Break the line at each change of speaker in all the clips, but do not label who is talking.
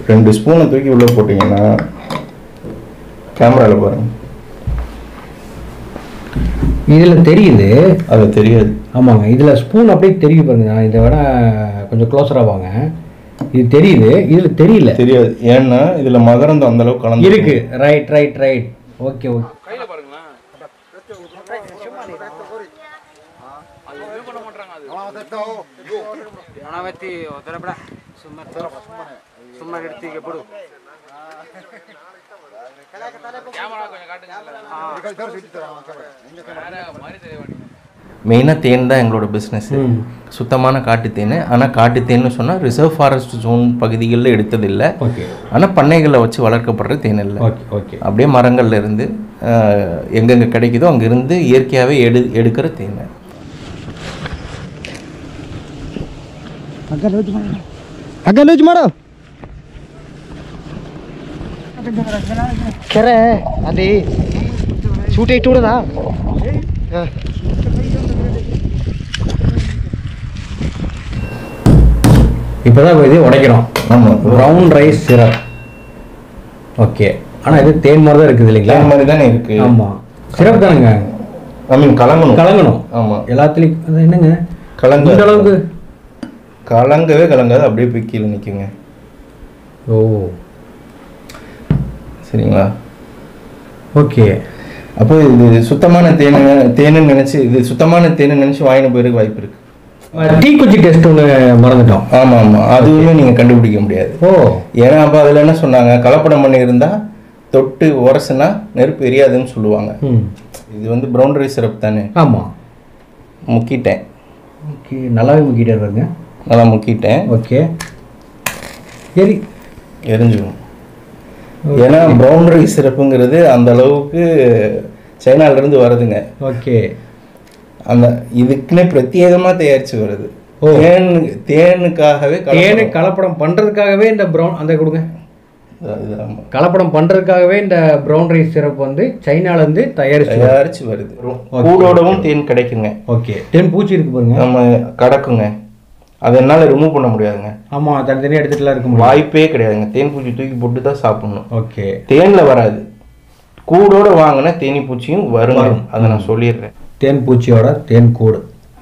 ரெண்டு ஸ்பூனை தூக்கி உள்ளே போட்டிங்கன்னா கேமராவில் பாருங்க
இதில் தெரியுது
அது தெரியாது
ஆமாங்க இதில் ஸ்பூன் அப்படியே தெரியுது பாருங்க நான் இதை விட கொஞ்சம் க்ளோஸராக வாங்க இது தெரியுது இதில் தெரியல
தெரியாது ஏன்னா இதில் மகரந்தம் அந்த அளவுக்கு கலந்து
இருக்கு right right right okay okay
ಒಣವತ್ತಿ ಒತ್ತಡ ಬೇಡ ಸುಮ್ಮನೆ ಸುಮ್ಮನೆ ಇಡ್ತಿ ಈಗ ಬಿಡು
மெயினாக தேன் தான் எங்களோட பிஸ்னஸ் சுத்தமான காட்டு தேன் ஆனால் காட்டு தேன்னு சொன்னால் ரிசர்வ் ஃபாரஸ்ட் ஜோன் பகுதிகளில் எடுத்ததில்லை
ஓகே
ஆனால் பண்ணைகளில் வச்சு வளர்க்கப்படுற தேன் இல்லை
ஓகே ஓகே
அப்படியே மரங்கள்ல இருந்து அஹ், எங்கெங்க கிடைக்குதோ அங்கிருந்து இயற்கையாகவே எடு எடுக்கிற தேன்
ಹಗ್ಗ ಲೂಜ್ ಮಾಡು ಕೆರೆ ಅಲ್ಲಿ ಸೂಟ ಇಟ್ಟು ಬಿಡದಾ
இப்போ தான் இது உடைக்கிறோம்
ஆமாம்
ப்ரௌன் ரைஸ் சிரப் ஓகே ஆனால் இது தேன் மாதிரி தான் இருக்குது இல்லைங்களா
தேன் மாதிரி தானே இருக்கு
ஆமாம் சிரப் தானுங்க
ஐ மீன் கலங்கணும்
கலங்கணும்
ஆமாம்
எல்லாத்துலேயும் அது என்னங்க
கலங்க
இந்த அளவுக்கு
கலங்கவே கலங்காது அப்படியே போய் கீழே நிற்குங்க
ஓ
சரிங்களா
ஓகே
அப்போ இது சுத்தமான தேனு தேனுன்னு நினச்சி இது சுத்தமான தேனு நினச்சி வாங்கின போயிருக்கு வாய்ப்பு இருக்கு
தீக்குச்சி டெஸ்ட் ஒன்று மறந்துட்டோம்
ஆமாம் ஆமாம் அதுவுமே நீங்கள் கண்டுபிடிக்க முடியாது
ஓ
ஏன்னா அப்போ அதில் என்ன சொன்னாங்க கலப்படம் பண்ணி இருந்தால் தொட்டு உரசுனா நெருப்பு எரியாதுன்னு சொல்லுவாங்க
ம்
இது வந்து ப்ரௌன் ரைஸ் சிரப் தானே
ஆமாம்
முக்கிட்டேன்
ஓகே நல்லாவே முக்கிட்டே இருங்க
நல்லா முக்கிட்டேன்
ஓகே சரி
எரிஞ்சிடும் ஏன்னா ப்ரௌன் ரைஸ் சிறப்புங்கிறது அந்த அளவுக்கு சைனால இருந்து வருதுங்க
ஓகே
அந்த இதுக்குன்னே பிரத்யேகமா தயாரிச்சு வருது
ஓ.
தேனு தேனுக்காகவே
தேனு
கலப்படம்.
கலப்படம் பண்ணுறதுக்காகவே இந்த ப்ரௌன் அந்த கொடுங்க
இது- இது ஆமா.
கலப்படம் பண்ணுறதுக்காகவே இந்த ப்ரௌன் ரைஸ் சிரப் வந்து சைனாலேருந்து தயாரிச்சு
தயாரிச்சு வருது கூடோடவும் தேன் கிடைக்குங்க
ஓகே தேன் பூச்சி இருக்கு பாருங்க
நம்ம கடக்குங்க அதை என்னால் ரிமூவ் பண்ண முடியாதுங்க
ஆமாம் தனித்தனியாக எடுத்துட்டுலாம் இருக்க முடியும்
வாய்ப்பே கிடையாதுங்க தேன் பூச்சி தூக்கி போட்டு தான் சாப்பிடணும்
ஓகே
தேன்ல வராது கூடோட வாங்கின தேனி பூச்சியும் வருங்க அதை நான் சொல்லிடுறேன்
தேன் பூச்சியோட தேன் கூடு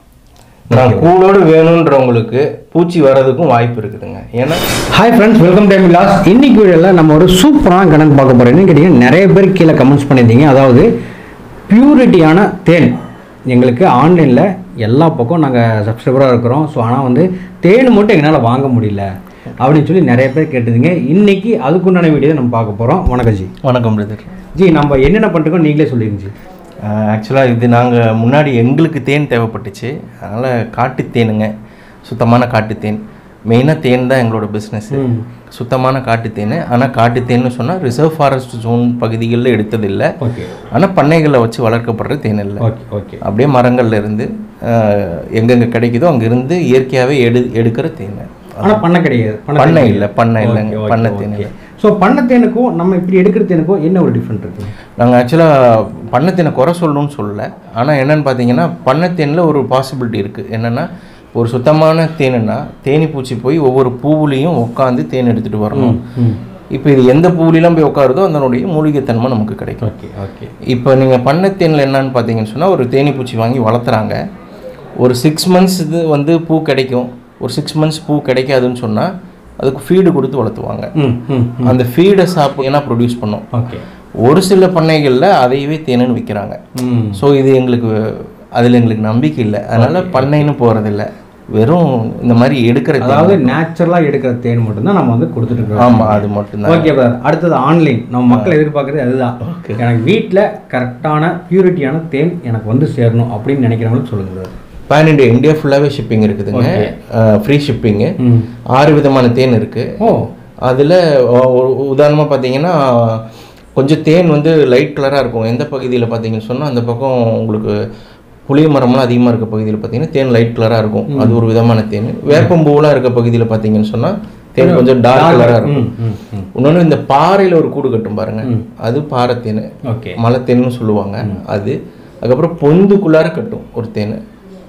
நான் கூடோடு வேணுன்றவங்களுக்கு பூச்சி வர்றதுக்கும் வாய்ப்பு இருக்குதுங்க ஏன்னா
hi friends welcome time loss இன்னைக்கு வீடியோவில் நம்ம ஒரு சூப்பரான கணக்கு பார்க்க போகிறோம் என்னன்னு கேட்டிங்கன்னா நிறைய பேர் கீழே கமெண்ட்ஸ் பண்ணியிருந்தீங்க அதாவது பியூரிட்டியான தேன் எங்களுக்கு ஆன்லைனில் எல்லா பக்கம் நாங்கள் சப்ஸ்கிரைபராக இருக்கிறோம் ஸோ ஆனால் வந்து தேன் மட்டும் எங்களால் வாங்க முடியல அப்படின்னு சொல்லி நிறைய பேர் கேட்டிருந்தீங்க இன்னைக்கு அதுக்குண்டான வீடியோ நம்ம பார்க்க போகிறோம் வணக்கம் ஜி
வணக்கம் பிரதர்
ஜி நம்ம என்னென்ன பண்ணிருக்கோம் நீங்களே சொல்லிருங்க ஜி
ஆக்சுவலாக இது நாங்கள் முன்னாடி எங்களுக்கு தேன் தேவைப்பட்டுச்சு அதனால் காட்டு தேனுங்க சுத்தமான காட்டு தேன் மெயினாக தேன் தான் எங்களோட பிஸ்னஸ்
ம்.
சுத்தமான காட்டு தேன் ஆனால் காட்டு தேன்னு சொன்னால் ரிசர்வ் ஃபாரஸ்ட் ஜோன் பகுதிகளில் எடுத்ததில்லை
ஓகே
ஆனால் பண்ணைகளில் வச்சு வளர்க்கப்படுற தேன் இல்லை
ஓகே ஓகே
அப்படியே மரங்கள்ல இருந்து அஹ், எங்கெங்க கிடைக்குதோ அங்கிருந்து இயற்கையாகவே எடு எடுக்கிற தேன்
ஆனால் பண்ண கிடையாது
பண்ணை இல்லை பண்ணை இல்லைங்க பண்ணை தேன் இல்லை
ஸோ பண்ண தேனுக்கும் நம்ம இப்படி எடுக்கிற தேனுக்கும் என்ன ஒரு டிஃப்ரெண்ட் இருக்கு
நாங்கள் ஆக்சுவலாக பண்ணத்தேனை குறை சொல்லணும்னு சொல்லலை ஆனால் என்னன்னு பார்த்தீங்கன்னா பண்ணத்தேனில் ஒரு பாசிபிலிட்டி இருக்குது என்னென்னா ஒரு சுத்தமான தேனுன்னா தேனி பூச்சி போய் ஒவ்வொரு பூவுலையும் உட்காந்து தேன் எடுத்துகிட்டு வரணும் இப்போ இது எந்த பூவுலையெல்லாம் போய் உட்காருதோ அதனுடைய மூலிகைத்தன்மை நமக்கு கிடைக்கும்
ஓகே ஓகே
இப்போ நீங்கள் பண்ணத்தேனில் என்னன்னு பார்த்தீங்கன்னு சொன்னால் ஒரு தேனி பூச்சி வாங்கி வளர்த்துறாங்க ஒரு சிக்ஸ் மந்த்ஸ் இது வந்து பூ கிடைக்கும் ஒரு சிக்ஸ் மந்த்ஸ் பூ கிடைக்காதுன்னு சொன்னால் அதுக்கு ஃபீடு கொடுத்து வளர்த்துவாங்க
ம் ம்
அந்த ஃபீடை சாப்பிட்டீங்கன்னா ப்ரொடியூஸ் பண்ணும்
ஓகே
ஒரு சில பண்ணைகளில் அதையவே தேனுன்னு விற்கிறாங்க
ம்
ஸோ இது எங்களுக்கு அதில் எங்களுக்கு நம்பிக்கை இல்லை அதனால பண்ணைன்னு போகிறதில்ல வெறும் இந்த மாதிரி எடுக்கிற தேன்.
அதாவது நேச்சுரலாக எடுக்கிற தேன் மட்டும்தான் நம்ம வந்து கொடுத்துட்டு இருக்கோம்
ஆமா அது மட்டும்தான்
ஓகே பிரதர் அடுத்தது ஆன்லைன் நம்ம மக்கள் எதிர்பார்க்கறது அதுதான் எனக்கு வீட்டில் கரெக்டான பியூரிட்டியான தேன் எனக்கு வந்து சேரணும் அப்படின்னு நினைக்கிறவங்களுக்கு சொல்லுங்க brother.
பேன் இண்டியா இந்தியா ஃபுல்லாகவே ஷிப்பிங் இருக்குதுங்க ஃப்ரீ ஷிப்பிங்கு
ம்
ஆறு விதமான தேன் இருக்குது
ஓ
அதில் உதாரணமாக பார்த்தீங்கன்னா கொஞ்சம் தேன் வந்து லைட் கலராக இருக்கும் எந்த பகுதியில் பார்த்தீங்கன்னு சொன்னால் அந்த பக்கம் உங்களுக்கு புளிய மரம்லாம் அதிகமாக இருக்க பகுதியில் பார்த்தீங்கன்னா தேன் லைட் கலராக இருக்கும் அது ஒரு விதமான தேன் வேப்பம்பூவெலாம் இருக்க பகுதியில் பார்த்தீங்கன்னு சொன்னால் தேன் கொஞ்சம் டார்க் கலராக இருக்கும்
ம் ம் ம்
இன்னொன்று இந்த பாறையில் ஒரு கூடு கட்டும் பாருங்க அது பாறை தேன்
ஓகே
மலை தேன்னு சொல்லுவாங்க அது அதுக்கப்புறம் பொந்துக்குள்ளார கட்டும் ஒரு தேன்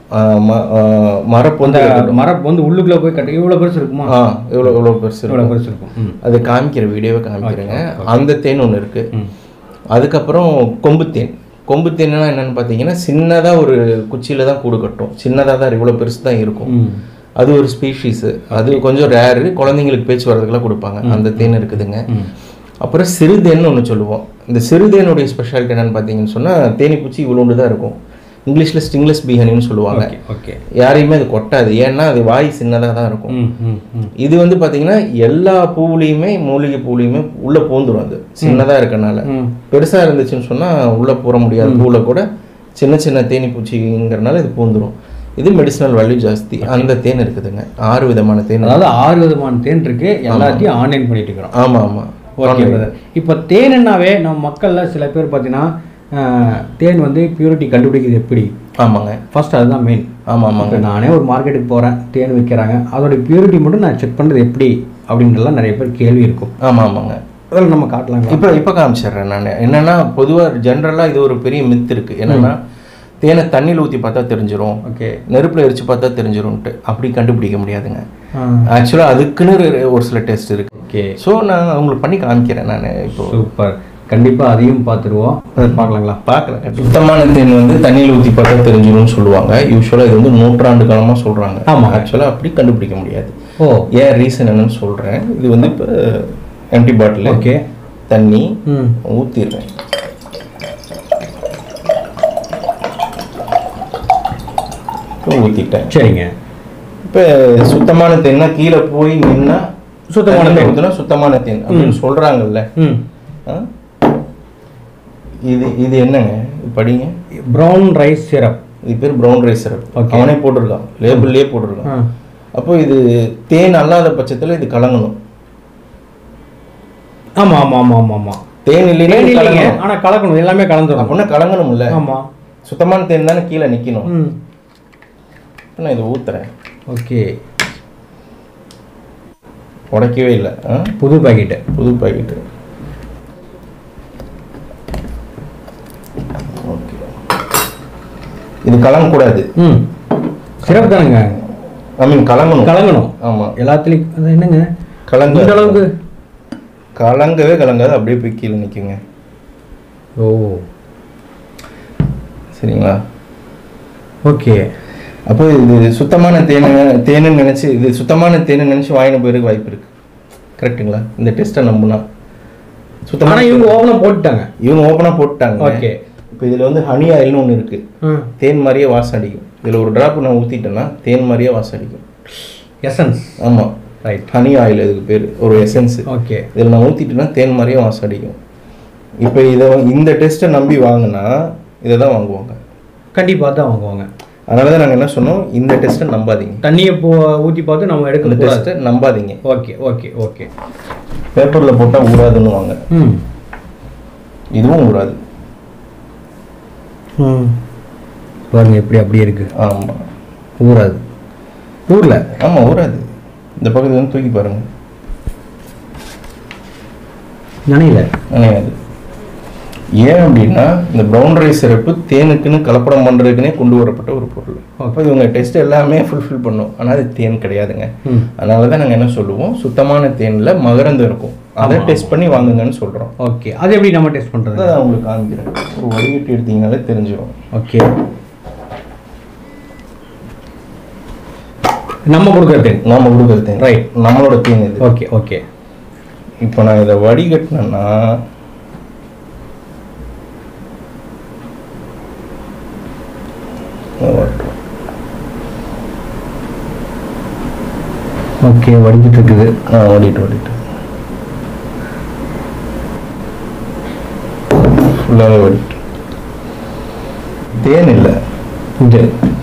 மரப்பொந்து
அந்த மரம் வந்து உள்ளுக்குள்ள போய் கட்ட இவ்வளோ பெருசு இருக்குமா
ஆ இவ்வளோ இவ்வளோ பெருசு
இவ்வளோ
இருக்கும்
பெருசு இருக்கும் ம்
அது காமிக்கிற வீடியோவை காமிக்கிறேங்க அந்த தேன் ஒன்று இருக்கு அதுக்கப்புறம் கொம்பு தேன் கொம்பு தேன்னா என்னன்னு பார்த்தீங்கன்னா சின்னதாக ஒரு குச்சியில தான் கூடு கட்டும் சின்னதாக தான் இவ்வளோ பெருசு தான் இருக்கும்
ம்
அது ஒரு ஸ்பீஷீஸு அது கொஞ்சம் ரேரு குழந்தைங்களுக்கு பேச்சு வர்றதுக்கெல்லாம் கொடுப்பாங்க அந்த தேன் இருக்குதுங்க அப்புறம் சிறுதேன்னு ஒன்று சொல்லுவோம் இந்த சிறுதேனுடைய ஸ்பெஷாலிட்டி என்னன்னு பார்த்தீங்கன்னு சொன்னால் தேனிப்பூச்சி இவ்வளோண்டு தான் இருக்கும் இங்கிலீஷில் ஸ்டிங்லெஸ் பீஹனின்னு சொல்லுவாங்க
ஓகே ஓகே
யாரையுமே அது கொட்டாது ஏன்னா அது வாய் சின்னதாக தான் இருக்கும்
ம் ம் ம்
இது வந்து பார்த்தீங்கன்னா எல்லா பூவுலையுமே மூலிகை பூவுலையுமே உள்ளே பூந்துரும் அது சின்னதாக இருக்கனால
ம்
பெருசாக இருந்துச்சுன்னு சொன்னால் உள்ளே பூர முடியாது பூவில் கூட சின்ன சின்ன தேனி பூச்சிங்கிறனால இது பூந்துரும் இது மெடிசினல் வேல்யூ ஜாஸ்தி அந்த தேன் இருக்குதுங்க ஆறு விதமான தேன்
அதாவது ஆறு விதமான தேன் இருக்கு எல்லாத்தையும் ஆன்லைன் பண்ணிட்டு இருக்கிறோம்
ஆமாம் ஆமாம்
ஓகே பிரதர் இப்போ தேனுன்னாவே நம்ம மக்களில் சில பேர் பார்த்தீங்கன்னா அஹ், தேன் வந்து பியூரிட்டி கண்டுபிடிக்கிறது எப்படி
ஆமாங்க
ஃபர்ஸ்ட் அதுதான் மெயின்
ஆமாம் ஆமாங்க
இப்போ நானே ஒரு மார்க்கெட்டுக்கு போகிறேன் தேன் விற்கிறாங்க அதோட பியூரிட்டி மட்டும் நான் செக் பண்ணுறது எப்படி அப்படின்றலாம் நிறைய பேர் கேள்வி இருக்கும்
ஆமாம் ஆமாங்க
அதில் நம்ம காட்டலாங்களா
இப்போ இப்போ காமிச்சிடுறேன் நான் என்னன்னா பொதுவாக ஜென்ரலாக இது ஒரு பெரிய மித்து இருக்குது என்னன்னா தேனை தண்ணியில் ஊற்றி பார்த்தா தெரிஞ்சிரும்
ஓகே
நெருப்பில் எரிச்சு பார்த்தா தெரிஞ்சிரும்ன்ட்டு அப்படி கண்டுபிடிக்க முடியாதுங்க ஆக்சுவலாக அதுக்குன்னு ஒரு- ஒரு சில டெஸ்ட் இருக்கு
ஓகே
ஸோ நான் உங்களுக்கு பண்ணி காமிக்கிறேன் நான் இப்போ
சூப்பர் கண்டிப்பாக அதையும் பார்த்துருவோம் அதை பார்க்கலாங்களா
பார்க்கல சுத்தமான தேன் வந்து தண்ணியில் ஊற்றி பார்த்தா தெரிஞ்சிரும்னு சொல்லுவாங்க யூஸ்வலாக இது வந்து நூற்றாண்டு காலமாக சொல்கிறாங்க
ஆமா.
ஆக்சுவலாக அப்படி கண்டுபிடிக்க முடியாது
ஓ
ஏன் ரீசன் என்னன்னு சொல்கிறேன் இது வந்து இப்போ எம்டி பாட்டில்
ஓகே
தண்ணி
ம்
ஊற்றிடுறேன் ஊற்றிட்டேன்
சரிங்க
இப்போ சுத்தமான தேன்னா கீழே போய் நின்னா
சுத்தமான
தண்ணியில
தேன்.
ஊத்துனா சுத்தமான தேன் அப்படின்னு சொல்கிறாங்கல்ல
ம்
இது இது என்னங்க இது படிங்க
ப்ரௌன் ரைஸ் சிரப்
இது பேர் ப்ரௌன் ரைஸ் சிரப்
Okay.
அவனே போட்டிருக்கான் லேபிள்லேயே போட்டிருக்கான்
ஆ
அப்போ இது தேன் அல்லாத பட்சத்தில் இது கலங்கணும்
ஆமாம் ஆமாம் ஆமாம் ஆமாம் ஆமாம்
தேன் இல்லைன்னா இது
இல்லைங்க
கலங்கணும்
ஆனால் கலக்கணும் எல்லாமே கலந்துடும்
அப்படின்னா கலங்கணும்ல
ஆமாம்
சுத்தமான தேன் தானே கீழே நிற்கணும்
ம்
இப்போ நான் இதை ஊத்துறேன்
ஓகே
உடைக்கவே இல்லை ஆ
புது பாக்கெட்டு
புது பாக்கெட்டு ஓகே இது கலங்கக்கூடாது
ம் சிரப் தானுங்க
ஐ மீன் கலங்கணும்
கலங்கணும்
ஆமாம்
எல்லாத்துலேயும் அது என்னங்க
கலங்க
இந்த அளவுக்கு
கலங்கவே கலங்காது அப்படியே போய் கீழே நிற்குங்க
ஓ
சரிங்களா
ஓகே
அப்போ இது சுத்தமான தேனு தேனுன்னு நினச்சி இது சுத்தமான தேனு நினச்சி வாங்கின போயிருக்கு வாய்ப்பு இருக்கு கரெக்ட்டுங்களா இந்த டெஸ்ட்டை நம்புனா சுத்தமான
ஆனால் இவங்க ஓவனாக போட்டுட்டாங்க
இவங்க ஓப்பனாக போட்டுட்டாங்க
ஓகே
இப்போ இதில் வந்து ஹனி ஆயில்னு ஒன்று இருக்குது
ம்
தேன் மாதிரியே வாசம் அடிக்கும் இதில் ஒரு ட்ராப் நான் ஊற்றிட்டேன்னா தேன் மாதிரியே வாசம் அடிக்கும்
எசன்ஸ்
ஆமாம்
ரைட்
ஹனி ஆயில் இதுக்கு பேர் ஒரு எசன்ஸு
ஓகே
இதில் நான் ஊற்றிட்டேன்னா தேன் மாதிரியே வாசம் அடிக்கும் இப்போ இதை இந்த டெஸ்ட்டை நம்பி வாங்கினா இதை தான் வாங்குவாங்க
கண்டிப்பாக தான் வாங்குவாங்க
அதனால தான் நாங்கள் என்ன சொன்னோம் இந்த டெஸ்ட்டை நம்பாதீங்க
தண்ணியை போ ஊற்றி பார்த்து நம்ம
இந்த
எடுக்கணும்
டெஸ்ட்டை நம்பாதீங்க
ஓகே ஓகே ஓகே
பேப்பரில் போட்டால் ஊறாதுன்னு வாங்க
ம்
இதுவும் ஊறாது
ம் பாருங்க எப்படி அப்படியே இருக்கு
ஆமாம்
ஊறாது ஊரில்
ஆமாம் ஊறாது இந்த பக்கத்துல வந்து தூக்கி பாருங்க
நினைல
நினையாது ஏன் அப்படின்னா இந்த ப்ரௌன் ரைஸ் சிறப்பு தேனுக்குன்னு கலப்படம் பண்ணுறதுக்குன்னே கொண்டு வரப்பட்ட ஒரு பொருள் அப்போ இவங்க டெஸ்ட் எல்லாமே ஃபுல்ஃபில் பண்ணும் ஆனால் அது தேன் கிடையாதுங்க
ம்
அதனால தான் நாங்கள் என்ன சொல்லுவோம் சுத்தமான தேனில் மகரந்தம் இருக்கும் அதை டெஸ்ட் பண்ணி வாங்குங்கன்னு சொல்கிறோம்
ஓகே அது எப்படி நம்ம டெஸ்ட் பண்ணுறது
அதை நான் உங்களுக்கு காமிக்கிறேன் ஒரு வடிகட்டி எடுத்தீங்கனாலே தெரிஞ்சிடும்
ஓகே நம்ம கொடுக்குறது
நாம கொடுக்குற தேன்
Right.
நம்மளோட தேன் இது
ஓகே ஓகே
இப்போ நான் இதை வடிகட்டினேன்னா
ஓகே வடிஞ்சிட்டு இருக்குது
ஆ ஓடிட்டு ஓடிட்டு ஃபுல்லாகவே ஓடிட்டு தேன் இல்லை
இது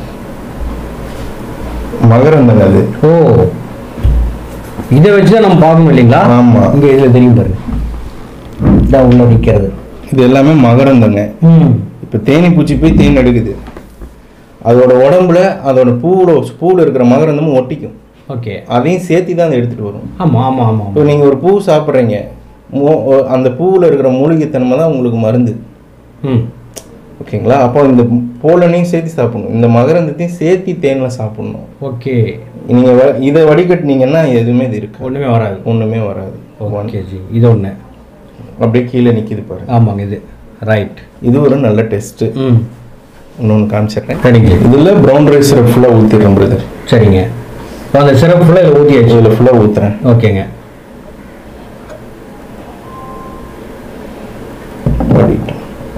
மகரந்தங்க அது
ஓ இதை வச்சு தான் நம்ம பார்க்கணும் இல்லைங்களா
ஆமா.
இங்கே இதில் தெரியும் பாருங்க இதான் உள்ள நிற்கிறது
இது எல்லாமே மகரந்தங்க
ம்
இப்போ தேனி பூச்சி போய் தேன் எடுக்குது அதோட உடம்புல அதோட பூவோட பூவில் இருக்கிற மகரந்தமும் ஒட்டிக்கும்
ஓகே
அதையும் சேர்த்து தான் அதை எடுத்துகிட்டு வரும்
ஆமாம் ஆமாம் ஆமாம்
இப்போ நீங்கள் ஒரு பூ சாப்பிட்றீங்க அந்த பூவில் இருக்கிற மூலிகைத்தன்மை தான் உங்களுக்கு மருந்து
ம்
ஓகேங்களா அப்போ இந்த போலனையும் சேர்த்து சாப்பிடணும் இந்த மகரந்தத்தையும் சேர்த்து தேனில் சாப்பிடணும்
ஓகே
நீங்கள் இதை வடிகட்டினீங்கன்னா எதுவுமே இது இருக்கு
ஒன்றுமே வராது
ஒன்றுமே வராது
ஓகே ஜி இது ஒன்று
அப்படியே கீழே நிற்கிது பாருங்க
ஆமாங்க இது ரைட்
இது ஒரு நல்ல டெஸ்ட்டு
ம்
இன்னொன்று காமிச்சிடுறேன்
சரிங்க
இதில் ப்ரௌன் ரைஸ் சிரப் ஃபுல்லாக ஊற்றிடுறேன் பிரதர்
சரிங்க இப்போ அந்த சிரப் ஃபுல்லாக இதில் ஊற்றியாச்சு
இதில் ஃபுல்லாக ஊற்றுறேன்
ஓகேங்க
வடிட்டேன்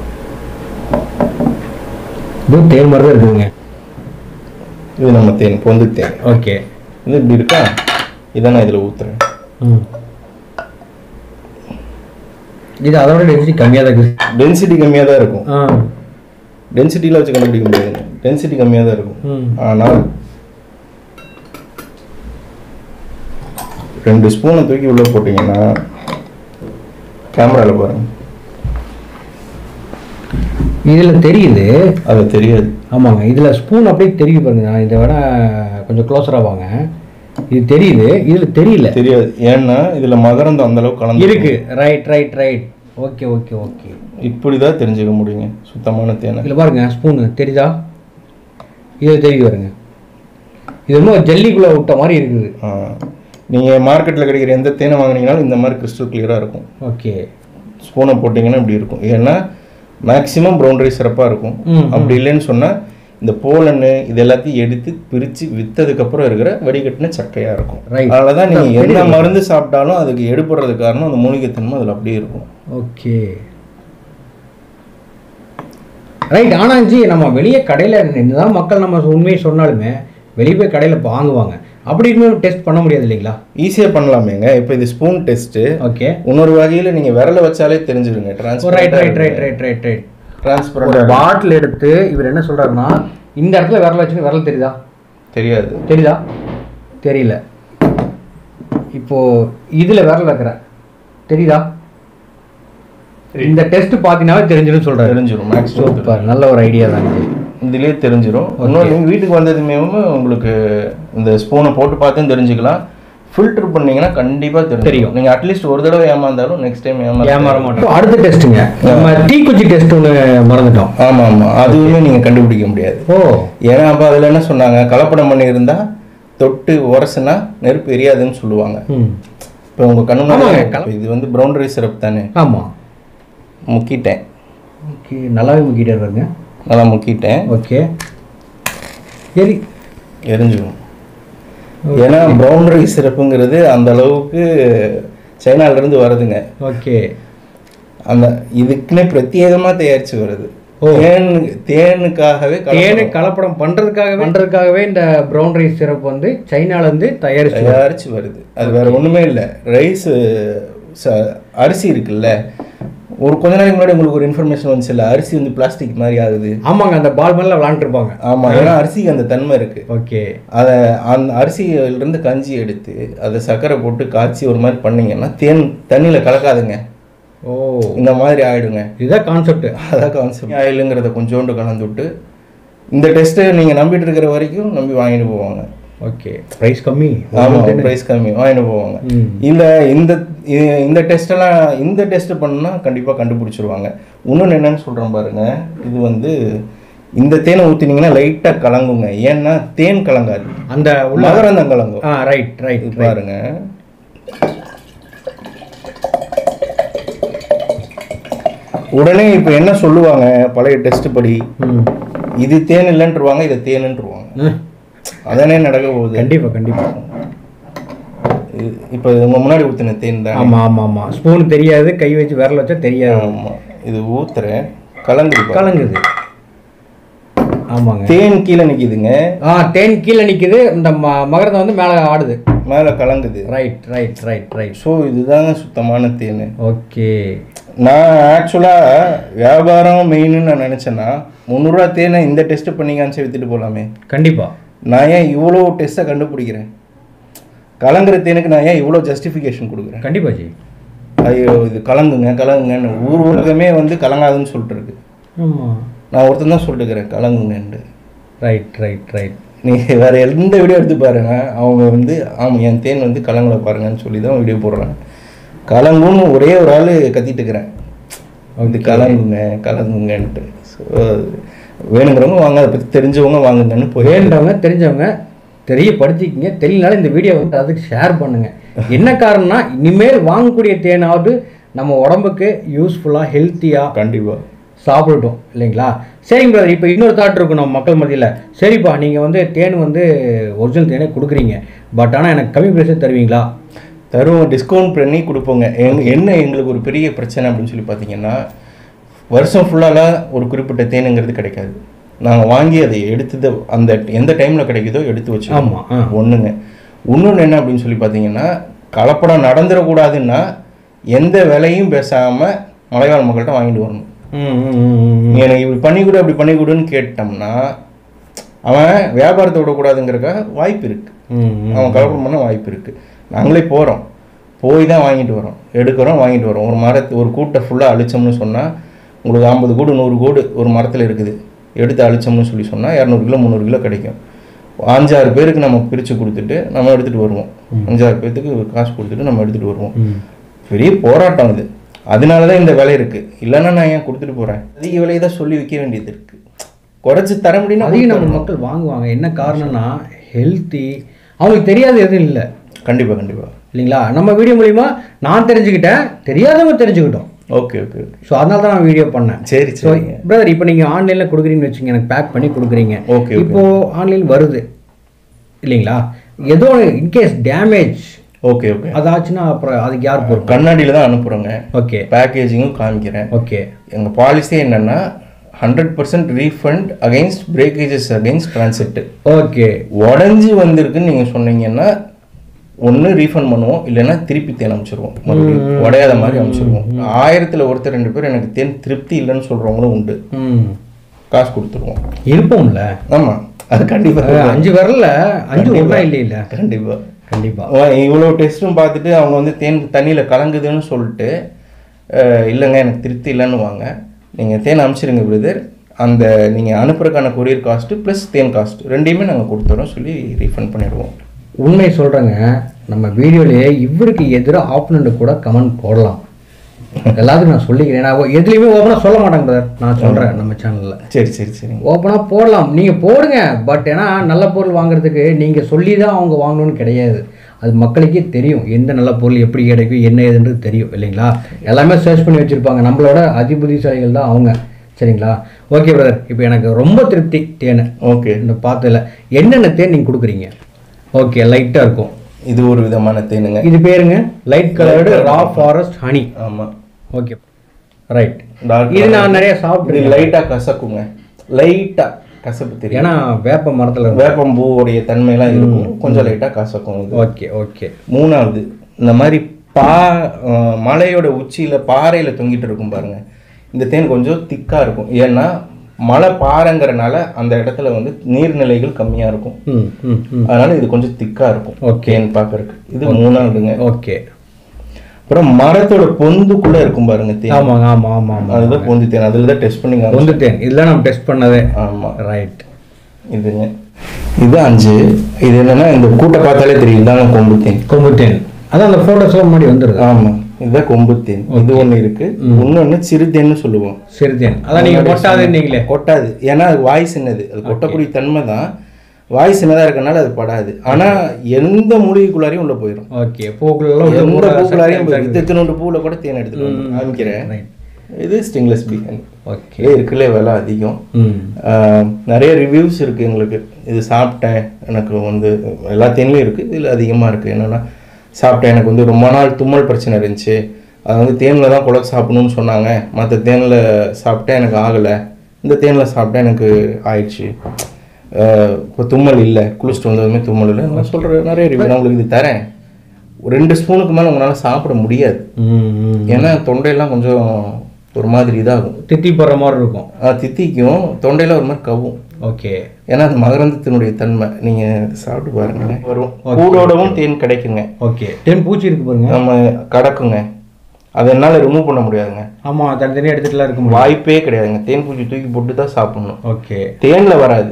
இது தேன் மாதிரி தான் இருக்குதுங்க
இது நம்ம தேன் பொந்து தேன்
ஓகே
இது இப்படி இருக்கா இதை நான் இதில் ஊற்றுறேன்
ம் இது அதோட டென்சிட்டி கம்மியாக தான் இருக்குது
டென்சிட்டி கம்மியாக தான் இருக்கும்
ஆ
டென்சிட்டியில் வச்சு கண்டுபிடிக்க முடியாது டென்சிட்டி கம்மியாக தான் இருக்கும்
ம்
ஆனால் ரெண்டு ஸ்பூனை தூக்கி உள்ளே போட்டிங்கன்னா கேமராவில் பாருங்க
இதில் தெரியுது
அது தெரியாது
ஆமாங்க இதில் ஸ்பூன் அப்படியே தெரியுது பாருங்க நான் இதை வேணா கொஞ்சம் க்ளோஸராக வாங்க இது தெரியுது இதில் தெரியல
தெரியாது ஏன்னா இதில் மகரந்தம் அந்த அளவுக்கு கலந்து
இருக்கு right right right okay okay okay
இப்படி தான் தெரிஞ்சுக்க முடியுங்க சுத்தமான தேனை
இதில் பாருங்க ஸ்பூனு தெரியுதா இது தெரியுது பாருங்க இது இன்னும் ஜல்லிக்குள்ளே விட்ட மாதிரி இருக்குது
நீங்கள் மார்க்கெட்டில் கிடைக்கிற எந்த தேனை வாங்குனீங்கனாலும் இந்த மாதிரி கிறிஸ்டல் கிளியராக இருக்கும்
ஓகே
ஸ்பூனை போட்டிங்கன்னா இப்படி இருக்கும் ஏன்னா மேக்ஸிமம் ப்ரௌன் ரைஸ் சிறப்பாக இருக்கும்
ம்,
அப்படி இல்லைன்னு சொன்னால் இந்த போலன்னு இது எல்லாத்தையும் எடுத்து பிரித்து விற்றதுக்கப்புறம் இருக்கிற வடிகட்டின சக்கையாக இருக்கும்
Right.
அதனால தான் நீங்கள் எந்த மருந்து சாப்பிட்டாலும் அதுக்கு எடுப்படுறதுக்கு காரணம் அந்த மூலிகைத்தன்மை அதில் அப்படியே இருக்கும்
ஓகே ரைட் ஆனால் ஜி நம்ம வெளியே கடையில் என்னதான் மக்கள் நம்ம உண்மையை சொன்னாலுமே வெளியே போய் கடையில் வாங்குவாங்க அப்படி இன்னும் டெஸ்ட் பண்ண முடியாது இல்லைங்களா
ஈஸியாக பண்ணலாமேங்க இப்போ இது ஸ்பூன் டெஸ்ட்டு
ஓகே
இன்னொரு வகையில் நீங்கள் விரல வச்சாலே தெரிஞ்சிருங்க
right right right right right right ஒரு
டிரான்ஸ்பரண்ட்
பாட்டில் எடுத்து இவர் என்ன சொல்றாருன்னா இந்த இடத்துல விரல் வச்சு விரல் தெரியுதா
தெரியாது
தெரியுதா தெரியல இப்போ இதுல விரல் வைக்கிறேன் தெரியுதா இந்த டெஸ்ட் பார்த்தீங்கன்னாவே தெரிஞ்சிடும் சொல்றாரு
தெரிஞ்சிடும் மேக்ஸிமம்
சூப்பர் நல்ல ஒரு ஐடியா தான் இது
இதுலேயே தெரிஞ்சிடும் இன்னொரு நீங்கள் வீட்டுக்கு வந்ததுமே உங்களுக்கு இந்த ஸ்பூனை போட்டு பார்த்தும் தெரிஞ்சுக்கலாம் ஃபில்டர் பண்ணீங்கன்னா கண்டிப்பாக தெரியும்
தெரியும்.
நீங்கள் அட்லீஸ்ட் ஒரு தடவை ஏமாந்தாலும் நெக்ஸ்ட் டைம் ஏமா
ஏமாற மாட்டோம் அடுத்த டெஸ்ட்டுங்க நம்ம தீக்குச்சி டெஸ்ட் ஒன்று மறந்துட்டோம்
ஆமாம் ஆமாம் அதுவுமே நீங்கள் கண்டுபிடிக்க முடியாது
ஓ
ஏன்னா அப்போ அதில் என்ன சொன்னாங்க கலப்படம் பண்ணியிருந்தா தொட்டு உரசுனா நெருப்பு எரியாதுன்னு சொல்லுவாங்க
ம்
இப்போ உங்கள் கண்ணு
ஆமாங்க,
முன்னாடி
கல-
இப்ப இது வந்து ப்ரௌன் ரைஸ் சிரப் தானே
ஆமாம்
முக்கிட்டேன்
ஓகே நல்லாவே முக்கிட்டே பாருங்க
நல்லா முக்கிட்டேன்
ஓகே சரி
எரிஞ்சிடும் ஏன்னா ப்ரௌன் ரைஸ் சிறப்புங்கிறது அந்த அளவுக்கு சைனால இருந்து வருதுங்க
ஓகே
அந்த இதுக்குன்னே பிரத்யேகமா தயாரிச்சு வருது
ஓ.
தேன் தேனுக்காகவே
தேனை
கலப்படம்
கலப்படம் பண்றதுக்காகவே பண்றதுக்காகவே இந்த ப்ரௌன் ரைஸ் சிரப் வந்து சைனால இருந்து தயாரிச்சு
தயாரிச்சு வருது அது வேற ஒண்ணுமே இல்லை ரைஸ் அரிசி இருக்குல்ல ஒரு கொஞ்ச நாளைக்கு முன்னாடி உங்களுக்கு ஒரு இன்ஃபர்மேஷன் வந்துச்சுல்ல அரிசி வந்து பிளாஸ்டிக் மாதிரி ஆகுது
ஆமாங்க அந்த பால் மேல விளாண்டுருப்பாங்க
ஆமா ஏன்னா அரிசிக்கு அந்த தன்மை இருக்கு
ஓகே
அதை அந்த அரிசியிலிருந்து கஞ்சி எடுத்து அதை சர்க்கரை போட்டு காய்ச்சி ஒரு மாதிரி பண்ணீங்கன்னா தேன் தண்ணியில கலக்காதுங்க
ஓ
இந்த மாதிரி ஆயிடுங்க
இதுதான் கான்செப்ட்
அதான் கான்செப்ட் ஆயிலுங்கிறத கொஞ்சோண்டு கலந்து விட்டு இந்த டெஸ்ட்டை நீங்கள் நம்பிட்டு இருக்கிற வரைக்கும் நம்பி வாங்கிட்டு போவாங்க
ஓகே ப்ரைஸ் கம்மி
ஆமாம் ப்ரைஸ் கம்மி வாங்கிட்டு போவாங்க
ம்.
இல்லை இந்த இ- இந்த டெஸ்ட்டெல்லாம் இந்த டெஸ்ட் பண்ணா கண்டிப்பாக கண்டுபிடிச்சிருவாங்க இன்னொன்று என்னன்னு சொல்கிறேன் பாருங்க இது வந்து இந்த தேனை ஊற்றினீங்கன்னா லைட்டாக கலங்குங்க ஏன்னா தேன் கலங்காது
அந்த உள்ள
மகரந்தம் கலங்கும்
ஆ ரைட் ரைட்
இது பாருங்க உடனே இப்போ என்ன சொல்லுவாங்க பழைய டெஸ்ட் படி
ம்
இது தேன் இல்லைன்றுவாங்க இதை தேனுன்றுவாங்க
ம்.
அதானே நடக்க போகுது
கண்டிப்பா கண்டிப்பா
இது- இப்போ இது உங்க முன்னாடி ஊற்றின தேன் தான்
ஆமா ஆமா ஆமா ஸ்பூன் தெரியாது கை வச்சு விரல் வச்சா தெரியாது
ஆமாம் இது ஊத்துறேன் கலங்குது பாருங்க.
கலங்குது ஆமாங்க
தேன் கீழே நிக்குதுங்க
ஆ தேன் கீழே நிக்குது இந்த ம- மகரந்தம் வந்து மேலே ஆடுது
மேலே கலங்குது
right right right right
so இதுதாங்க சுத்தமான தேன்
ஓகே
நான் ஆக்சுவலாக வியாபாரம் மெயின்னு நான் நினச்சேன்னா முந்நூறுரூவா தேனை இந்த டெஸ்ட் பண்ணி காமிச்சு வித்துட்டு போகலாமே
கண்டிப்பா
நான் ஏன் இவ்வளோ டெஸ்ட்டை கண்டுபிடிக்கிறேன் கலங்குற தேனுக்கு நான் ஏன் இவ்வளோ ஜஸ்டிஃபிகேஷன் கொடுக்குறேன்
கண்டிப்பா ஜி
ஐயோ இது கலங்குங்க கலங்குங்கன்னு ஊர் உலகமே வந்து கலங்காதுன்னு சொல்லிட்டு இருக்கு
ஆமா
நான் ஒருத்தன் தான் சொல்லிட்டு இருக்கிறேன் கலங்குங்கன்ட்டு
ரைட் ரைட் ரைட்
நீங்கள் வேறு எந்த வீடியோ எடுத்து பாருங்க அவங்க வந்து ஆமாம் என் தேன் வந்து கலங்கலை பாருங்கன்னு சொல்லி தான் வீடியோ போடுறாங்க கலங்குன்னு ஒரே ஒரு ஆள் கத்திட்டு இருக்கிறேன் இது கலங்குங்க கலங்குங்கன்ட்டு ஸோ வேணுங்கிறவங்க வாங்க அதை பற்றி தெரிஞ்சவங்க வாங்குங்கன்னு போய்
வேண்டவங்க தெரிஞ்சவங்க தெரியப்படுத்திக்கிங்க தெரியலனால இந்த வீடியோ வந்து அதுக்கு ஷேர் பண்ணுங்க என்ன காரணம்னா இனிமேல் வாங்கக்கூடிய தேனாவது நம்ம உடம்புக்கு யூஸ்ஃபுல்லாக ஹெல்த்தியாக
கண்டிப்பாக
சாப்பிடட்டும் இல்லைங்களா சரிங்க பிரதர் இப்போ இன்னொரு தாட் இருக்கும் நம்ம மக்கள் மத்தியில் சரிப்பா நீங்கள் வந்து தேன் வந்து ஒரிஜினல் தேனே கொடுக்குறீங்க பட் ஆனால் எனக்கு கம்மி ப்ரைஸே தருவீங்களா
தருவோம் டிஸ்கவுண்ட் பண்ணி கொடுப்போங்க எங்க என்ன எங்களுக்கு ஒரு பெரிய பிரச்சனை அப்படின்னு சொல்லி பார்த்தீங்கன்னா வருஷம் ஃபுல்லாலாம் ஒரு குறிப்பிட்ட தேனுங்கிறது கிடைக்காது நாங்கள் வாங்கி அதை எடுத்தது அந்த எந்த டைமில் கிடைக்குதோ எடுத்து வச்சு
ஆமா, ஆ.
ஒன்றுங்க இன்னொன்று என்ன அப்படின்னு சொல்லி பார்த்தீங்கன்னா கலப்படம் நடந்துடக்கூடாதுன்னா எந்த விலையும் பேசாமல் மலையாள மக்கள்கிட்ட வாங்கிட்டு வரணும்
ம் ம், ம், ம், ம்.
எனக்கு இப்படி பண்ணி கொடு அப்படி பண்ணி கொடுன்னு கேட்டோம்னா அவன் வியாபாரத்தை விடக்கூடாதுங்கிறக்காக வாய்ப்பு இருக்குது
ம், ம்.
அவன் கலப்படம் பண்ண வாய்ப்பு இருக்குது நாங்களே போகிறோம் போய் தான் வாங்கிட்டு வரோம் எடுக்கிறோம் வாங்கிட்டு வரோம் ஒரு மரத்து ஒரு கூட்டை ஃபுல்லாக அழிச்சோம்னு சொன்னால் உங்களுக்கு ஐம்பது கூடு நூறு கூடு ஒரு மரத்தில் இருக்குது எடுத்து அழிச்சோம்னு சொல்லி சொன்னால் இரநூறு கிலோ முந்நூறு கிலோ கிடைக்கும் அஞ்சாறு பேருக்கு நம்ம பிரித்து கொடுத்துட்டு நம்ம எடுத்துகிட்டு வருவோம் அஞ்சாறு பேர்த்துக்கு காசு கொடுத்துட்டு நம்ம எடுத்துகிட்டு வருவோம்
ம்.
பெரிய போராட்டம் இது அதனால தான் இந்த விலை இருக்குது இல்லைன்னா நான் ஏன் கொடுத்துட்டு போகிறேன் அதிக விலையை தான் சொல்லி விற்க வேண்டியது இருக்குது குறைச்சி தர முடியும்னா
அதையும் நம்ம மக்கள் வாங்குவாங்க என்ன காரணம்னா ஹெல்த்தி அவங்களுக்கு தெரியாத எதுவும் இல்லை
கண்டிப்பாக கண்டிப்பாக
இல்லைங்களா நம்ம வீடியோ மூலிமா நான் தெரிஞ்சுக்கிட்டேன் தெரியாதவங்க தெரிஞ்சுக்கிட்டோம்
ஓகே ஓகே ஓகே
ஸோ அதனால தான் நான் வீடியோ பண்ணேன்
சரி
ஸோ
சரிங்க
பிரதர் இப்போ நீங்கள் ஆன்லைனில் கொடுக்குறீங்கன்னு வச்சுங்க எனக்கு பேக் பண்ணி கொடுக்குறீங்க
ஓகே ஓகே
இப்போ ஆன்லைன் வருது இல்லைங்களா ஏதோ இன்கேஸ் டேமேஜ்
ஓகே ஓகே
அதாச்சுன்னா அப்புறம் அதுக்கு யார் பொறுப்பு
கண்ணாடியில் தான் அனுப்புகிறோங்க
ஓகே
பேக்கேஜிங்கும் காமிக்கிறேன்
ஓகே
எங்கள் பாலிசி என்னென்னா hundred percent refund against breakages against transit
okay
உடஞ்சி வந்திருக்குன்னு நீங்கள் சொன்னீங்கன்னா ஒன்று ரீஃபண்ட் பண்ணுவோம் இல்லைன்னா திருப்பி தேன் அனுப்பிச்சிருவோம் மறுபடியும் உடையாத மாதிரி அனுப்பிச்சிருவோம் ஆயிரத்தில் ஒருத்தர் ரெண்டு பேர் எனக்கு தேன் திருப்தி இல்லைன்னு சொல்கிறவங்களும் உண்டு
ம்
காசு கொடுத்துருவோம்
இருப்போம்ல
ஆமாம் அது கண்டிப்பாக
அஹ் அஞ்சு வரல அஞ்சு ஒன்றா இல்லை இல்லை
கண்டிப்பாக
கண்டிப்பாக
இவ்வளோ டெஸ்ட்டும் பார்த்துட்டு அவங்க வந்து தேன் தண்ணியில் கலங்குதுன்னு சொல்லிட்டு அஹ், இல்லைங்க எனக்கு திருப்தி இல்லைன்னு வாங்க நீங்கள் தேன் அனுப்பிச்சிருங்க பிரதர் அந்த நீங்கள் அனுப்புறதுக்கான கொரியர் காஸ்ட்டு ப்ளஸ் தேன் காஸ்ட் ரெண்டையுமே நாங்கள் கொடுத்துறோம் சொல்லி ரீஃபண்ட் பண்ணிடுவோம்
உண்மை சொல்கிறேங்க நம்ம வீடியோலேயே இவருக்கு எதிராக ஆப்பனண்ட் கூட கமெண்ட் போடலாம் எல்லாத்துக்கும் நான் சொல்லிக்கிறேன் நான் எதுலேயுமே ஓப்பனாக சொல்ல மாட்டேங்க brother. நான் சொல்கிறேன் நம்ம சேனலில்
சரி சரி சரிங்க
ஓப்பனாக போடலாம் நீங்கள் போடுங்க பட் ஏன்னா நல்ல பொருள் வாங்குறதுக்கு நீங்கள் சொல்லி தான் அவங்க வாங்கணும்னு கிடையாது அது மக்களுக்கே தெரியும் எந்த நல்ல பொருள் எப்படி கிடைக்கும் என்ன ஏதுன்றது தெரியும் இல்லைங்களா எல்லாமே சர்ச் பண்ணி வச்சுருப்பாங்க நம்மளோட அதிபுத்திசாலிகள் தான் அவங்க சரிங்களா ஓகே பிரதர் இப்போ எனக்கு ரொம்ப திருப்தி தேன்
ஓகே
இந்த பார்த்ததில்ல என்னென்ன தேன் நீங்கள் கொடுக்குறீங்க ஓகே லைட்டாக இருக்கும்
இது ஒரு விதமான தேனுங்க
இது பேருங்க light coloured raw forest honey
ஆமாம்
ஓகே ரைட்
டார்க்
இது நான் நிறைய
இது
சாப்பிட்ருக்கேன்
லைட்டாக கசக்குங்க லைட்டாக கசப்பு தெரியும்
ஏன்னா வேப்ப மரத்தில்
வேப்பம்பூவுடைய தன்மையெல்லாம் இருக்கும் கொஞ்சம் லைட்டாக கசக்கும் இது
ஓகே ஓகே
மூணாவது இந்த மாதிரி பா அஹ் மலையோட உச்சியில் பாறையில் தொங்கிட்டு இருக்கும் பாருங்க இந்த தேன் கொஞ்சம் திக்காக இருக்கும் ஏன்னா மலை பாறைங்கிறனால அந்த இடத்துல வந்து நீர்நிலைகள் கம்மியாக இருக்கும்
ம் ம் ம்
அதனால இது கொஞ்சம் திக்காக இருக்கும்
Okay.
தேன் பார்க்கறதுக்கு இது மூணாவதுங்க
ஓகே
அப்புறம் மரத்தோட பொந்துக்குள்ள இருக்கும் பாருங்க தேன்
ஆமாங்க ஆமாம் ஆமாம் ஆமாம்
அதுதான் பொந்து தேன் அதில் தான் டெஸ்ட் பண்ணி காமிச்சோம்.
வந்து தேன் இதெல்லாம் நம்ம டெஸ்ட் பண்ணதே
ஆமாம்
ரைட்
இதுங்க இது அஞ்சு இது என்னன்னா இந்த கூட்டை பார்த்தாலே தெரியும் இதாங்க கொம்பு தேன்
கொம்பு தேன் அதான் அந்த ஃபோட்டோஸ்லாம் முன்னாடி வந்துடுது
ஆமா இதுதான் கொம்பு தேன் இது ஒண்ணு இருக்கு இன்னொன்னு சிறு தேன்னு சொல்லுவோம்
சரி தேன் அதான் நீங்கள் கொட்டாதுன்னீங்களே
கொட்டாது ஏன்னா அது வாய் சின்னது அது கொட்டக்கூடிய தன்மை தான் வாய் சின்னதா இருக்கனால அது படாது ஆனா எந்த மூலிகைக்குள்ளாரையும் உள்ள போயிடும்
ஓகே பூக்குள்ள
எந்த பூக்குள்ளாரையும் போயிடும் இத்தனோண்டு பூவில் கூட தேன் எடுத்துட்டு வந்து காமிக்கிறேன்
ரைட்
இது ஸ்டெயின்லெஸ் பீகன்
ஓகே
இதே இருக்குல்ல விலை அதிகம்
ம்
ஆஹ் நிறைய ரிவ்யூஸ் இருக்குது எங்களுக்கு இது சாப்பிட்டேன் எனக்கு வந்து எல்லா தேன்லையும் இருக்குது இதில் அதிகமாக இருக்குது என்னென்னா சாப்பிட்டேன் எனக்கு வந்து ரொம்ப நாள் தும்மல் பிரச்சனை இருந்துச்சு அது வந்து தேனில் தான் குழந்தை சாப்பிடணும்னு சொன்னாங்க மற்ற தேனில் சாப்பிட்டேன் எனக்கு ஆகலை இந்த தேனில் சாப்பிட்டேன் எனக்கு ஆயிடுச்சு ஆஹ் இப்போ தும்மல் இல்லை குளிச்சுட்டு வந்ததுமே தும்மல் இல்லை நான் சொல்கிற நிறைய ரிவ்யூ நான் உங்களுக்கு இது தரேன் ஒரு ரெண்டு ஸ்பூனுக்கு மேலே உங்களால் சாப்பிட முடியாது
ம் ம்
ஏன்னா தொண்டையெல்லாம் கொஞ்சம் ஒரு மாதிரி இதாகும்
திட்டி போடுற மாதிரி இருக்கும்
ஆஹ் தித்திக்கும் தொண்டையில ஒரு மாதிரி கவும்
ஓகே
ஏன்னா அது மகரந்தத்தினுடைய தன்மை நீங்க சாப்பிட்டு பாருங்க வரும் கூடோடவும் தேன் கிடைக்குங்க
ஓகே தேன் பூச்சி இருக்கு பாருங்க
நம்ம கடக்குங்க அதை என்னால் ரிமூவ் பண்ண முடியாதுங்க
ஆமாம் தனித்தனியாக எடுத்துட்டுலாம் இருக்க முடியும்
வாய்ப்பே கிடையாதுங்க தேன் பூச்சி தூக்கி போட்டு தான் சாப்பிடணும்
ஓகே
தேனில் வராது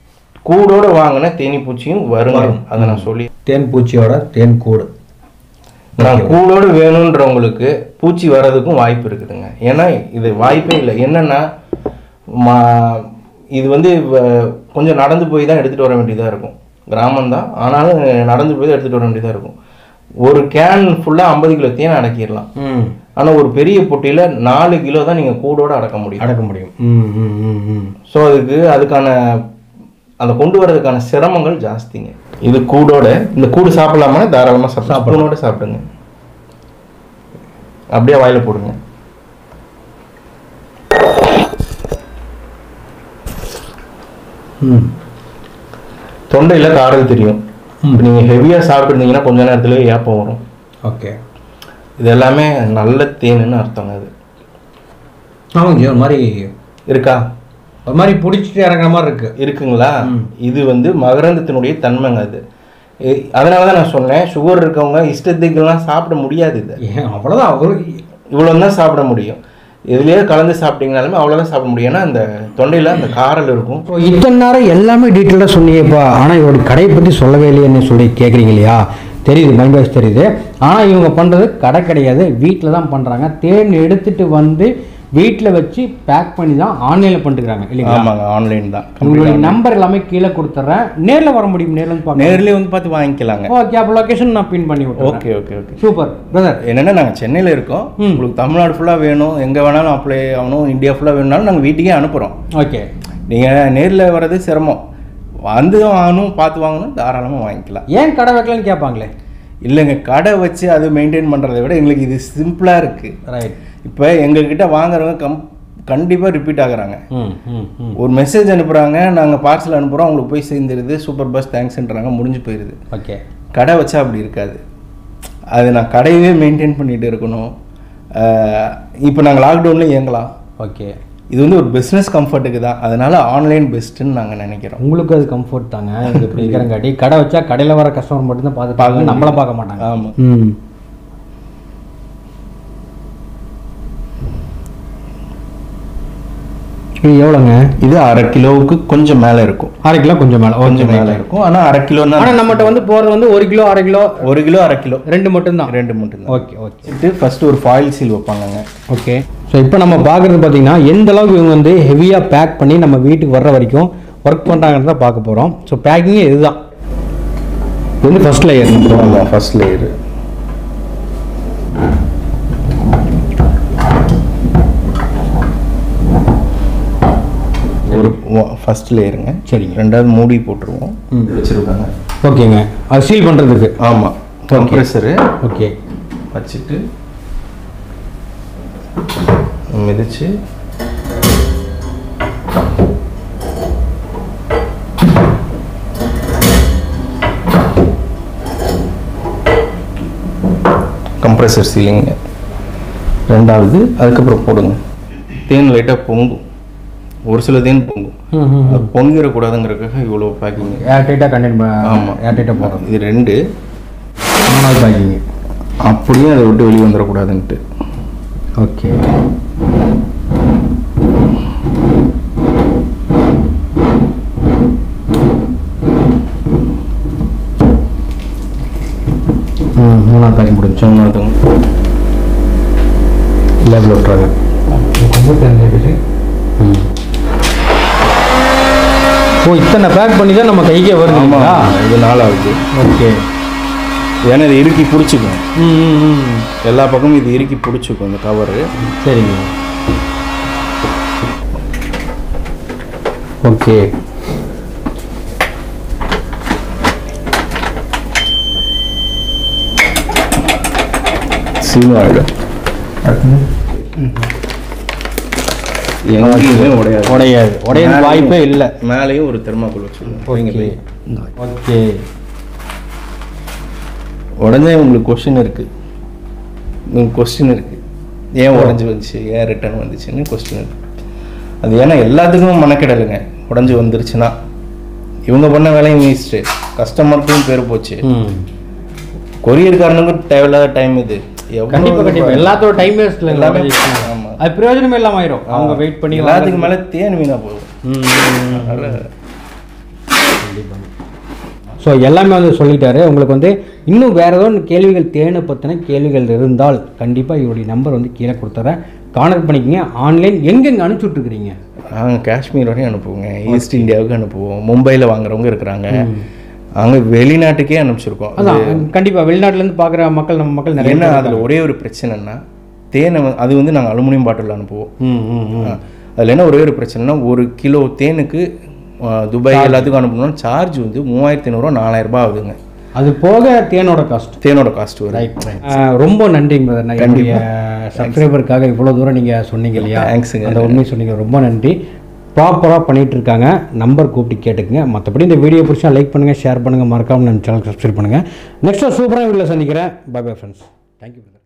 கூடோட வாங்கின தேனி பூச்சியும் வருங்க அதை நான் சொல்லி
தேன் பூச்சியோட தேன் கூடு
நான் கூடோடு வேணுன்றவங்களுக்கு பூச்சி வர்றதுக்கும் வாய்ப்பு இருக்குதுங்க ஏன்னா இது வாய்ப்பே இல்லை என்னன்னா மா இது வந்து வ- கொஞ்சம் நடந்து போய் தான் எடுத்துகிட்டு வர வேண்டியதாக இருக்கும் கிராமம் தான் ஆனாலும் நடந்து போய் தான் எடுத்துகிட்டு வர வேண்டியதாக இருக்கும் ஒரு கேன் ஃபுல்லாக ஐம்பது கிலோ தேன் அடக்கிடலாம்
ம்
ஆனால் ஒரு பெரிய பொட்டியில் நாலு கிலோ தான் நீங்கள் கூடோட அடக்க முடியும்
அடக்க முடியும் ம் ம் ம் ம்
ஸோ அதுக்கு அதுக்கான அந்த கொண்டு வரதுக்கான சிரமங்கள் ஜாஸ்திங்க இது கூடோட இந்த கூடு சாப்பிடலாமா தாராளமாக சாப்பிட ஸ்பூனோட சாப்பிடுங்க அப்படியே வாயில போடுங்க
ம்
தொண்டையில் காரல் தெரியும் இப்போ நீங்கள் ஹெவியாக சாப்பிட்டுருந்தீங்கன்னா கொஞ்ச நேரத்துலேயே ஏப்பம் வரும்
ஓகே
இது எல்லாமே நல்ல தேனுன்னு அர்த்தங்க அது
ஆமாங்க ஒரு மாதிரி
இருக்கா
ஒரு மாதிரி பிடிச்சிட்டு இறங்குற மாதிரி இருக்கு
இருக்குங்களா இது வந்து மகரந்தத்தினுடைய தன்மைங்க அது இ- அதனால தான் நான் சொன்னேன் சுகர் இருக்கவங்க இஷ்டத்துக்கெல்லாம் சாப்பிட முடியாது இதை
ஏன் அவ்வளோதான் ஒரு
இவ்வளோ தான் சாப்பிட முடியும் இதுலயே கலந்து சாப்பிட்டீங்கனாலுமே அவ்வளோதான் சாப்பிட முடியும் ஏன்னா அந்த தொண்டையில் அந்த காரல் இருக்கும்
இப்போ இத்தனை நேரம் எல்லாமே டீட்டெயிலாக சொன்னீங்கப்பா ஆனால் இவரோட கடையை பற்றி சொல்லவே இல்லையேன்னு சொல்லி கேட்குறீங்க இல்லையா தெரியுது மைண்ட் வாய்ஸ் தெரியுது ஆனால் இவங்க பண்ணுறது கடை கிடையாது வீட்டில் தான் பண்ணுறாங்க தேன் எடுத்துட்டு வந்து வீட்டில் வச்சு பேக் பண்ணி தான் ஆன்லைனில் பண்ணிட்டுருக்காங்க இல்லைங்களா
ஆமாங்க ஆன்லைன் தான்
உங்களுடைய நம்பர் எல்லாமே கீழே கொடுத்துட்றேன் நேரில் வர முடியும் நேரில் வந்து பார்க்க
நேர்லயே வந்து பார்த்து வாங்கிக்கலாங்க
ஓகே அப்போ லொக்கேஷன் நான் பின் பண்ணி விட்டுறேன்
okay okay okay
super brother
என்னென்னா நாங்கள் சென்னையில் இருக்கோம்
ம்.
உங்களுக்கு தமிழ்நாடு ஃபுல்லாக வேணும் எங்கே வேணாலும் அப்ளை ஆகணும் இந்தியா ஃபுல்லாக வேணும்னாலும் நாங்கள் வீட்டுக்கே அனுப்புகிறோம்
ஓகே
நீங்கள் நேரில் வர்றது சிரமம் வந்து வாங்கணும் பார்த்து வாங்கணும் தாராளமாக வாங்கிக்கலாம்
ஏன் கடை வைக்கலன்னு கேட்பாங்களே
இல்லைங்க கடை வச்சு அது மெயின்டைன் பண்ணுறதை விட எங்களுக்கு இது சிம்பிளாக இருக்குது
ரைட்
இப்போ எங்ககிட்ட வாங்குறவங்க கம் கண்டிப்பாக ரிப்பீட் ஆகுறாங்க
ம் ம் ம்
ஒரு மெசேஜ் அனுப்புகிறாங்க நாங்கள் பார்சல் அனுப்புகிறோம் அவங்களுக்கு போய் சேர்ந்துருது சூப்பர் பஸ் தேங்க்ஸ்ன்றாங்க முடிஞ்சு போயிடுது
ஓகே
கடை வச்சா அப்படி இருக்காது அது நான் கடையவே மெயின்டைன் பண்ணிட்டு இருக்கணும் இப்போ நாங்கள் லாக்டவுனில் இயங்கலாம்
ஓகே
இது வந்து ஒரு பிஸ்னஸ் கம்ஃபர்ட்டுக்கு தான் அதனால ஆன்லைன் பெஸ்ட்டுன்னு நாங்கள் நினைக்கிறோம்
உங்களுக்கு அது கம்ஃபர்ட் தாங்க இது இப்படி இருக்கிறங்காட்டி கடை வச்சா கடையில் வர கஸ்டமர் மட்டும்தான் பார்த்து பார்க்க நம்மளை பார்க்க மாட்டாங்க
ஆமாம்
ம் இது எவ்வளோங்க
இது அரை கிலோவுக்கு கொஞ்சம் மேலே இருக்கும்
அரை கிலோ கொஞ்சம் மேலே
கொஞ்சம் மேலே இருக்கும் ஆனால் அரை கிலோ
ஆனால்
தான்
நம்மகிட்ட வந்து போகிறது வந்து ஒரு கிலோ அரை கிலோ
ஒரு கிலோ அரை கிலோ
ரெண்டு மட்டும்தான்
ரெண்டு மட்டும்தான்
ஓகே ஓகே
வச்சுட்டு ஃபர்ஸ்ட் ஒரு ஃபாயில் சீல் வைப்பாங்கங்க
ஓகே ஸோ இப்போ நம்ம பார்க்குறது பார்த்தீங்கன்னா எந்த அளவுக்கு இவங்க வந்து ஹெவியாக பேக் பண்ணி நம்ம வீட்டுக்கு வர்ற வரைக்கும் ஒர்க் பண்ணுறாங்கன்னு தான் பார்க்க போகிறோம் ஸோ பேக்கிங்கே இதுதான் இது வந்து ஃபர்ஸ்ட் லேயர்
ஆமாம் ஃபர்ஸ்ட் லேயரு ஒரு ஃபர்ஸ்ட் லேயருங்க
சரிங்க.
ரெண்டாவது மூடி போட்டுருவோம் வச்சுருக்காங்க
ஓகேங்க அது சீல் பண்ணுறதுக்கு
ஆமாம் கம்ப்ரெஸரு
ஓகே
வச்சுட்டு மிதிச்சு கம்ப்ரெசர் சீலிங்க ரெண்டாவது அதுக்கப்புறம் போடுங்க தேன் லைட்டாக பொங்கும் ஒரு சில தேன் பொங்கும் அது பொங்கிடக்கூடாதுங்கிறதுக்காக இவ்வளோ பேக்கிங்
ஏர் டைட்டாக கண்டெயின்
ஆமாம்
ஏர் டைட்டாக போடுறது
இது ரெண்டு
மூணாவது பேக்கிங்
அப்படியே அதை விட்டு வெளியே வந்துடக்கூடாதுன்ட்டு
ஓகே ம் மூணாவது பேக்கிங் முடிஞ்சு
சொன்னதும்
லேபிள் விட்டுறாங்க ம் ஓ இத்தனை பேக் பண்ணி தான் நம்ம கைக்கே வருதுங்களா
இது நாலாவது
ஓகே
ஏன்னா இது இறுக்கி பிடிச்சிக்கும்
ம் ம், ம்
எல்லா பக்கமும் இது இறுக்கி பிடிச்சிக்கும் இந்த கவரு
சரிங்க ஓகே
சீலும் ஆகிடும் எங்கேயுமே உடையாது
உடையாது உடையது
மேலேயும்
வாய்ப்பே இல்லை
மேலேயும் ஒரு தெர்மாக்கோல் வச்சுருக்கோம்
ஓகே ஓகே
உடனே உங்களுக்கு கொஸ்டின் இருக்கு உங்களுக்கு கொஸ்டின் இருக்கு ஏன் உடஞ்சி வந்துச்சு ஏன் ரிட்டர்ன் வந்துச்சுன்னு கொஸ்டின் இருக்கு அது ஏன்னா எல்லாத்துக்கும் மனக்கிடலுங்க உடஞ்சி வந்துருச்சுன்னா இவங்க பண்ண வேலையும் வேஸ்ட்டு கஸ்டமருக்கும் பேர் போச்சு
ம்
கொரியர்காரனுக்கும் தேவையில்லாத டைம் இது எவ்வளவு
கண்டிப்பா கண்டிப்பா எல்லாத்தோட டைம் வேஸ்ட் இல்லை
எல்லாமே ஆமா.
அது பிரயோஜனமே இல்லாம ஆயிரும் அவங்க வெயிட் பண்ணி
எல்லாத்துக்கு மேலே தேன் வீணா போகும்
ஸோ எல்லாமே வந்து சொல்லிட்டாரு உங்களுக்கு வந்து இன்னும் வேறு ஏதோ ஒன்று கேள்விகள் தேனை பற்றின கேள்விகள் இருந்தால் கண்டிப்பாக இவருடைய நம்பர் வந்து கீழே கொடுத்துறேன் கான்டாக்ட் பண்ணிக்கங்க ஆன்லைன் எங்கெங்கே அனுப்பிச்சி விட்ருக்குறீங்க
நாங்கள் காஷ்மீர் வரையும் அனுப்புவோங்க ஈஸ்ட் இந்தியாவுக்கு அனுப்புவோம் மும்பையில் வாங்குறவங்க இருக்கிறாங்க அங்கே வெளிநாட்டுக்கே அனுப்பிச்சிருக்கோம்
அதான் கண்டிப்பாக வெளிநாட்டிலேருந்து பார்க்குற மக்கள் நம்ம மக்கள் நிறைய
என்ன அதில் ஒரே ஒரு பிரச்சனைன்னா தேனை வந்து- அது வந்து நாங்கள் அலுமினியம் பாட்டிலில் அனுப்புவோம்
ம் ம் ம்
அதில் என்ன ஒரே ஒரு பிரச்சனைனா ஒரு கிலோ தேனுக்கு ஆ, துபாய் எல்லாத்துக்கும் அனுப்பணும்னா சார்ஜ் வந்து மூவாயிரத்தி ஐநூறுரூவா நாலாயிரம் ரூபாய் ஆகுதுங்க
அது போக தேனோட காஸ்ட்
தேனோட காஸ்ட் வரும்
ரொம்ப நன்றிங்க brother. நான் என்னுடைய சப்ஸ்கிரைபருக்காக இவ்வளோ தூரம் நீங்கள் சொன்னீங்க இல்லையா
Thanksங்க.
அந்த உண்மை சொன்னீங்க ரொம்ப நன்றி ப்ராப்பராக பண்ணிட்டு இருக்காங்க நம்பர் கூப்பிட்டு கேட்டுக்குங்க மற்றபடி இந்த வீடியோ பிடிச்சா லைக் பண்ணுங்கள் ஷேர் பண்ணுங்கள் மறக்காமல் நம்ம சேனல் சப்ஸ்கிரைப் பண்ணுங்கள் நெக்ஸ்ட்டு சூப்பராக வீடியோவில் சந்திக்கிறேன் பை பை ஃப்ரெண்ட்ஸ் தேங்க்யூ